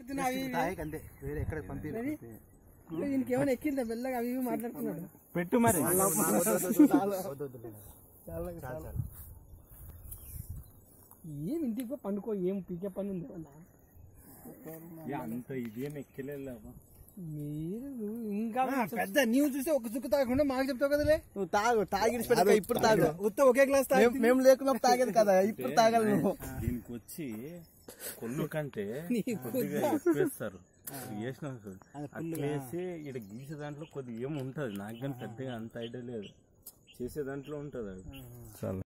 చెప్తున్నా అవి ఇవి. తాయకి అంతే వేరే ఎక్కడ పంపి అది? దీనికి ఏమైనా ఎక్కిందా మెల్లగా అవి ఇవి మాట్లాడుతున్నాడు పెట్టు మరి ఏం ఇంటికి పోయి పండుకో ఏం పీకే పని ఉంది ఏమన్నా? అంత ఇదేం ఎక్కలేదు మీరు నువ్వు ఇంకా పెద్ద న్యూస్ చూస్తే ఒక చుక్క తాగకుండా మాకు చెప్తావు కదలే నువ్వు తాగు తాగి పెట్టుకో ఇప్పుడు తాగు ఉత్త ఒకే గ్లాస్ తాగి మేము- మేము లేకున్నప్పుడు తాగేది కదా ఇప్పుడు తాగాలి నువ్వు దీనికి వచ్చి కొల్లు కంటే నీకు కొద్దిగా ఎక్కువేస్తారు వేసిన అట్లేసి ఇక్కడ గీసే దాంట్లో కొద్దిగా ఏమి ఉంటది నాకు కానీ పెద్దగా అంత ఐడియా లేదు చేసే దాంట్లో ఉంటది అది